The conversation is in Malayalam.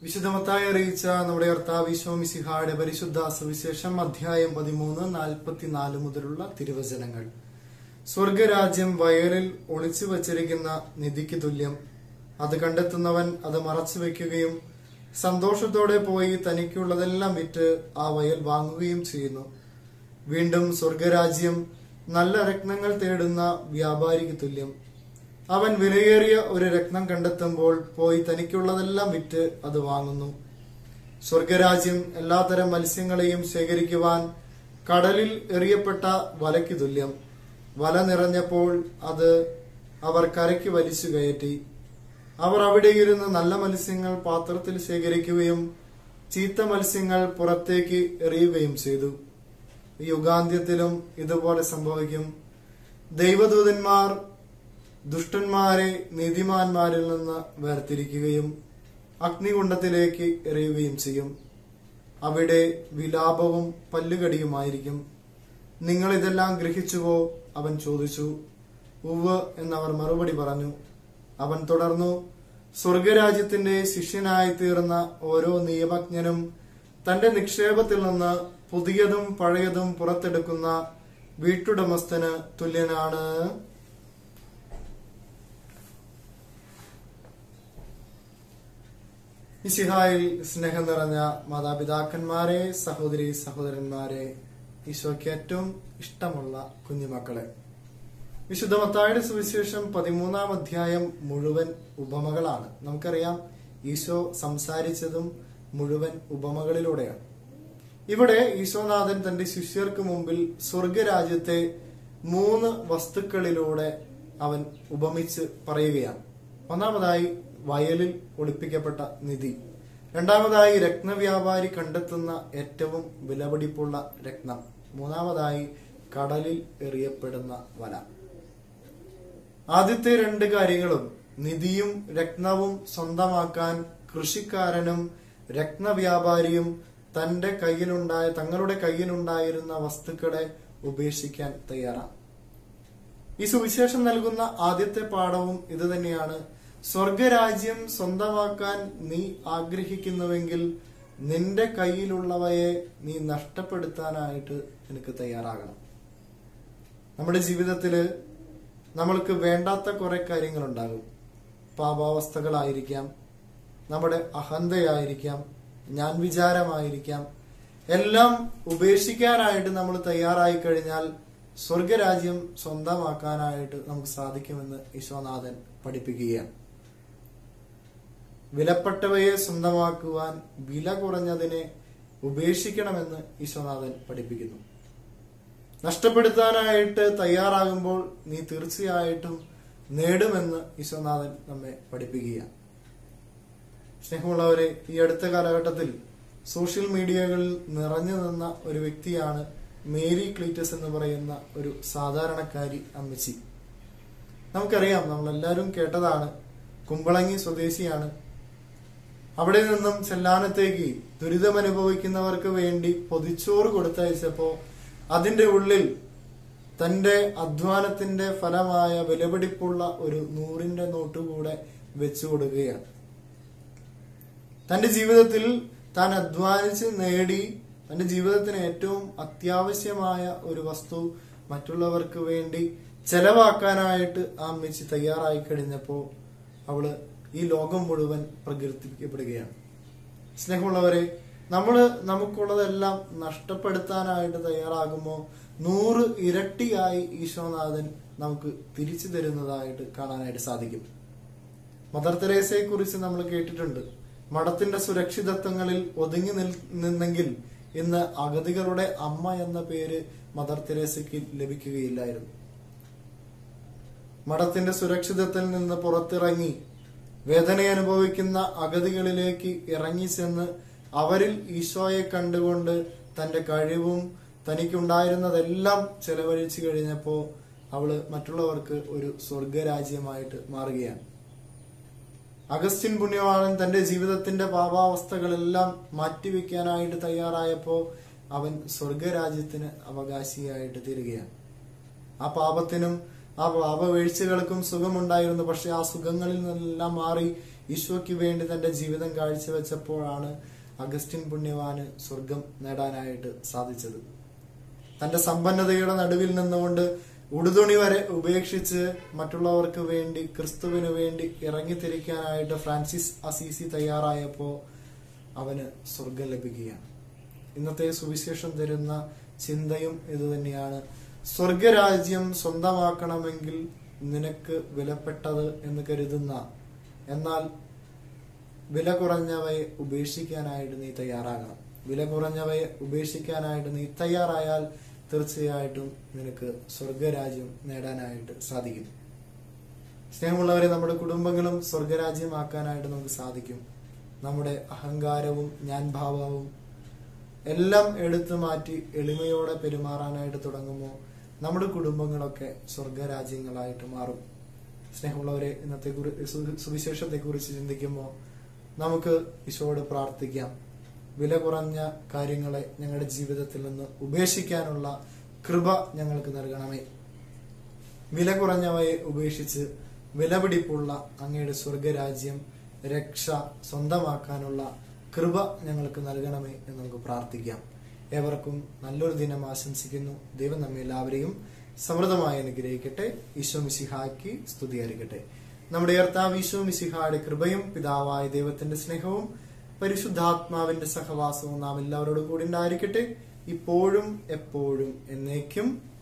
വിശുദ്ധമത്തായി അറിയിച്ച നമ്മുടെ കർത്താവ് ഈശോമിസിഹായുടെ പരിശുദ്ധ സുവിശേഷം അധ്യായം പതിമൂന്ന് നാൽപ്പത്തിനാല് മുതലുള്ള തിരുവചനങ്ങൾ സ്വർഗരാജ്യം വയലിൽ ഒളിച്ചു വച്ചിരിക്കുന്ന നിധിക്ക് തുല്യം അത് കണ്ടെത്തുന്നവൻ അത് മറച്ചു വെക്കുകയും സന്തോഷത്തോടെ പോയി തനിക്കുള്ളതെല്ലാം വിറ്റ് ആ വയൽ വാങ്ങുകയും ചെയ്യുന്നു വീണ്ടും സ്വർഗരാജ്യം നല്ല രത്നങ്ങൾ തേടുന്ന വ്യാപാരിക്ക് തുല്യം അവൻ വിലയേറിയ ഒരു രത്നം കണ്ടെത്തുമ്പോൾ പോയി തനിക്കുള്ളതെല്ലാം വിറ്റ് അത് വാങ്ങുന്നു സ്വർഗരാജ്യം എല്ലാത്തരം മത്സ്യങ്ങളെയും ശേഖരിക്കുവാൻ കടലിൽ എറിയപ്പെട്ട വലയ്ക്ക് തുല്യം വല നിറഞ്ഞപ്പോൾ അത് അവർ കരയ്ക്ക് വലിച്ചു കയറ്റി അവർ അവിടെ ഇരുന്ന് നല്ല മത്സ്യങ്ങൾ പാത്രത്തിൽ ശേഖരിക്കുകയും ചീത്ത മത്സ്യങ്ങൾ പുറത്തേക്ക് എറിയുകയും ചെയ്തു ഈ യുഗാന്ത്യത്തിലും ഇതുപോലെ സംഭവിക്കും ദൈവദൂതന്മാർ ദുഷ്ടന്മാരെ നീതിമാന്മാരിൽ നിന്ന് വേർതിരിക്കുകയും അഗ്നികുണ്ഡത്തിലേക്ക് എറിയുകയും ചെയ്യും അവിടെ വിലാപവും പല്ലുകടിയുമായിരിക്കും നിങ്ങൾ ഇതെല്ലാം ഗ്രഹിച്ചുവോ അവൻ ചോദിച്ചു ഉവ് എന്നവർ മറുപടി പറഞ്ഞു അവൻ തുടർന്നു സ്വർഗരാജ്യത്തിന്റെ ശിഷ്യനായി തീർന്ന ഓരോ നിയമജ്ഞനും തന്റെ നിക്ഷേപത്തിൽ നിന്ന് പുതിയതും പഴയതും പുറത്തെടുക്കുന്ന വീട്ടുടമസ്ഥന് തുല്യനാണ് ഇസിഹായിൽ സ്നേഹം നിറഞ്ഞ മാതാപിതാക്കന്മാരെ സഹോദരി സഹോദരന്മാരെ ഈശോയ്ക്ക് ഏറ്റവും ഇഷ്ടമുള്ള കുഞ്ഞുമക്കളെ വിശുദ്ധ മത്തായുടെ സുവിശേഷം പതിമൂന്നാം അധ്യായം മുഴുവൻ ഉപമകളാണ് നമുക്കറിയാം ഈശോ സംസാരിച്ചതും മുഴുവൻ ഉപമകളിലൂടെയാണ് ഇവിടെ ഈശോനാഥൻ തന്റെ ശിഷ്യർക്ക് മുമ്പിൽ സ്വർഗരാജ്യത്തെ മൂന്ന് വസ്തുക്കളിലൂടെ അവൻ ഉപമിച്ച് പറയുകയാണ് ഒന്നാമതായി വയലിൽ ഒളിപ്പിക്കപ്പെട്ട നിധി രണ്ടാമതായി രത്നവ്യാപാരി കണ്ടെത്തുന്ന ഏറ്റവും വിലപിടിപ്പുള്ള രത്നം മൂന്നാമതായി കടലിൽ എറിയപ്പെടുന്ന വല ആദ്യത്തെ രണ്ട് കാര്യങ്ങളും നിധിയും രത്നവും സ്വന്തമാക്കാൻ കൃഷിക്കാരനും രത്നവ്യാപാരിയും തന്റെ കയ്യിലുണ്ടായ തങ്ങളുടെ കയ്യിലുണ്ടായിരുന്ന വസ്തുക്കളെ ഉപേക്ഷിക്കാൻ തയ്യാറാണ് ഈ സുവിശേഷം നൽകുന്ന ആദ്യത്തെ പാഠവും ഇത് തന്നെയാണ് സ്വർഗരാജ്യം സ്വന്തമാക്കാൻ നീ ആഗ്രഹിക്കുന്നുവെങ്കിൽ നിന്റെ കയ്യിലുള്ളവയെ നീ നഷ്ടപ്പെടുത്താനായിട്ട് നിനക്ക് തയ്യാറാകണം നമ്മുടെ ജീവിതത്തില് നമ്മൾക്ക് വേണ്ടാത്ത കുറെ കാര്യങ്ങളുണ്ടാകും പാപാവസ്ഥകളായിരിക്കാം നമ്മുടെ അഹന്തയായിരിക്കാം ഞാൻ വിചാരമായിരിക്കാം എല്ലാം ഉപേക്ഷിക്കാനായിട്ട് നമ്മൾ തയ്യാറായി കഴിഞ്ഞാൽ സ്വർഗരാജ്യം സ്വന്തമാക്കാനായിട്ട് നമുക്ക് സാധിക്കുമെന്ന് ഈശോനാഥൻ പഠിപ്പിക്കുകയാണ് വിലപ്പെട്ടവയെ സ്വന്തമാക്കുവാൻ വില കുറഞ്ഞതിനെ ഉപേക്ഷിക്കണമെന്ന് ഈശോനാഥൻ പഠിപ്പിക്കുന്നു നഷ്ടപ്പെടുത്താനായിട്ട് തയ്യാറാകുമ്പോൾ നീ തീർച്ചയായിട്ടും നേടുമെന്ന് ഈശോനാഥൻ നമ്മെ പഠിപ്പിക്കുകയാണ് സ്നേഹമുള്ളവരെ ഈ അടുത്ത കാലഘട്ടത്തിൽ സോഷ്യൽ മീഡിയകളിൽ നിറഞ്ഞു നിന്ന ഒരു വ്യക്തിയാണ് മേരി ക്ലീറ്റസ് എന്ന് പറയുന്ന ഒരു സാധാരണക്കാരി അമ്മച്ചി നമുക്കറിയാം നമ്മളെല്ലാവരും കേട്ടതാണ് കുമ്പളങ്ങി സ്വദേശിയാണ് അവിടെ നിന്നും ചെല്ലാനത്തേക്ക് ദുരിതമനുഭവിക്കുന്നവർക്ക് വേണ്ടി പൊതിച്ചോറ് കൊടുത്തയച്ചപ്പോ അതിന്റെ ഉള്ളിൽ തന്റെ അധ്വാനത്തിന്റെ ഫലമായ വിലപിടിപ്പുള്ള ഒരു നൂറിന്റെ നോട്ട് കൂടെ വെച്ചു കൊടുക്കുകയാണ് തന്റെ ജീവിതത്തിൽ താൻ അധ്വാനിച്ച് നേടി തന്റെ ജീവിതത്തിന് ഏറ്റവും അത്യാവശ്യമായ ഒരു വസ്തു മറ്റുള്ളവർക്ക് വേണ്ടി ചെലവാക്കാനായിട്ട് ആ അമ്മച്ചി തയ്യാറായി കഴിഞ്ഞപ്പോ അവള് ഈ ലോകം മുഴുവൻ പ്രകീർത്തിക്കപ്പെടുകയാണ് സ്നേഹമുള്ളവരെ നമ്മള് നമുക്കുള്ളതെല്ലാം നഷ്ടപ്പെടുത്താനായിട്ട് തയ്യാറാകുമ്പോൾ നൂറ് ഇരട്ടിയായി ഈശോനാഥൻ നമുക്ക് തിരിച്ചു തരുന്നതായിട്ട് കാണാനായിട്ട് സാധിക്കും മദർ തെരേസയെ കുറിച്ച് നമ്മൾ കേട്ടിട്ടുണ്ട് മഠത്തിന്റെ സുരക്ഷിതത്വങ്ങളിൽ ഒതുങ്ങി നിന്നെങ്കിൽ ഇന്ന് അഗതികളുടെ അമ്മ എന്ന പേര് മദർ തെരേസയ്ക്ക് ലഭിക്കുകയില്ലായിരുന്നു മഠത്തിന്റെ സുരക്ഷിതത്തിൽ നിന്ന് പുറത്തിറങ്ങി വേദന അനുഭവിക്കുന്ന അഗതികളിലേക്ക് ഇറങ്ങിച്ചെന്ന് അവരിൽ ഈശോയെ കണ്ടുകൊണ്ട് തന്റെ കഴിവും തനിക്കുണ്ടായിരുന്നതെല്ലാം ചെലവഴിച്ചു കഴിഞ്ഞപ്പോ അവള് മറ്റുള്ളവർക്ക് ഒരു സ്വർഗരാജ്യമായിട്ട് മാറുകയാണ് അഗസ്റ്റിൻ പുണ്യവാളൻ തന്റെ ജീവിതത്തിന്റെ പാപാവസ്ഥകളെല്ലാം മാറ്റിവെക്കാനായിട്ട് തയ്യാറായപ്പോ അവൻ സ്വർഗരാജ്യത്തിന് അവകാശിയായിട്ട് തീരുകയാണ് ആ പാപത്തിനും ആ പാപവീഴ്ചകൾക്കും സുഖമുണ്ടായിരുന്നു പക്ഷെ ആ സുഖങ്ങളിൽ നിന്നെല്ലാം മാറി ഈശോയ്ക്ക് വേണ്ടി തന്റെ ജീവിതം കാഴ്ചവെച്ചപ്പോഴാണ് അഗസ്റ്റിൻ പുണ്യവാന് സ്വർഗം നേടാനായിട്ട് സാധിച്ചത് തന്റെ സമ്പന്നതയുടെ നടുവിൽ നിന്നുകൊണ്ട് ഉടുതുണി വരെ ഉപേക്ഷിച്ച് മറ്റുള്ളവർക്ക് വേണ്ടി ക്രിസ്തുവിന് വേണ്ടി ഇറങ്ങിത്തിരിക്കാനായിട്ട് ഫ്രാൻസിസ് അസീസി തയ്യാറായപ്പോ അവന് സ്വർഗം ലഭിക്കുകയാണ് ഇന്നത്തെ സുവിശേഷം തരുന്ന ചിന്തയും ഇത് തന്നെയാണ് സ്വർഗരാജ്യം സ്വന്തമാക്കണമെങ്കിൽ നിനക്ക് വിലപ്പെട്ടത് എന്ന് കരുതുന്ന എന്നാൽ വില കുറഞ്ഞവയെ ഉപേക്ഷിക്കാനായിട്ട് നീ തയ്യാറാകണം വില കുറഞ്ഞവയെ ഉപേക്ഷിക്കാനായിട്ട് നീ തയ്യാറായാൽ തീർച്ചയായിട്ടും നിനക്ക് സ്വർഗരാജ്യം നേടാനായിട്ട് സാധിക്കും സ്നേഹമുള്ളവരെ നമ്മുടെ കുടുംബങ്ങളും സ്വർഗരാജ്യമാക്കാനായിട്ട് നമുക്ക് സാധിക്കും നമ്മുടെ അഹങ്കാരവും ഞാൻ ഭാവവും എല്ലാം എടുത്തു മാറ്റി എളിമയോടെ പെരുമാറാനായിട്ട് തുടങ്ങുമ്പോൾ നമ്മുടെ കുടുംബങ്ങളൊക്കെ സ്വർഗരാജ്യങ്ങളായിട്ട് മാറും സ്നേഹമുള്ളവരെ ഇന്നത്തെ സുവിശേഷത്തെ കുറിച്ച് ചിന്തിക്കുമ്പോൾ നമുക്ക് ഈശോയോട് പ്രാർത്ഥിക്കാം വില കുറഞ്ഞ കാര്യങ്ങളെ ഞങ്ങളുടെ ജീവിതത്തിൽ നിന്ന് ഉപേക്ഷിക്കാനുള്ള കൃപ ഞങ്ങൾക്ക് നൽകണമേ വില കുറഞ്ഞവയെ ഉപേക്ഷിച്ച് വിലപിടിപ്പുള്ള അങ്ങയുടെ സ്വർഗരാജ്യം രക്ഷ സ്വന്തമാക്കാനുള്ള കൃപ ഞങ്ങൾക്ക് നൽകണമേ എന്ന് നമുക്ക് പ്രാർത്ഥിക്കാം ഏവർക്കും നല്ലൊരു ദിനം ആശംസിക്കുന്നു ദൈവം നമ്മെ എല്ലാവരെയും സമൃദ്ധമായി അനുഗ്രഹിക്കട്ടെ ഈശോ മിശിഹാക്കി സ്തുതിയായിരിക്കട്ടെ നമ്മുടെ കർത്താവ് ഈശോ മിശിഹായുടെ കൃപയും പിതാവായ ദൈവത്തിന്റെ സ്നേഹവും പരിശുദ്ധാത്മാവിന്റെ സഹവാസവും നാം എല്ലാവരോടും കൂടി ഉണ്ടായിരിക്കട്ടെ ഇപ്പോഴും എപ്പോഴും എന്നേക്കും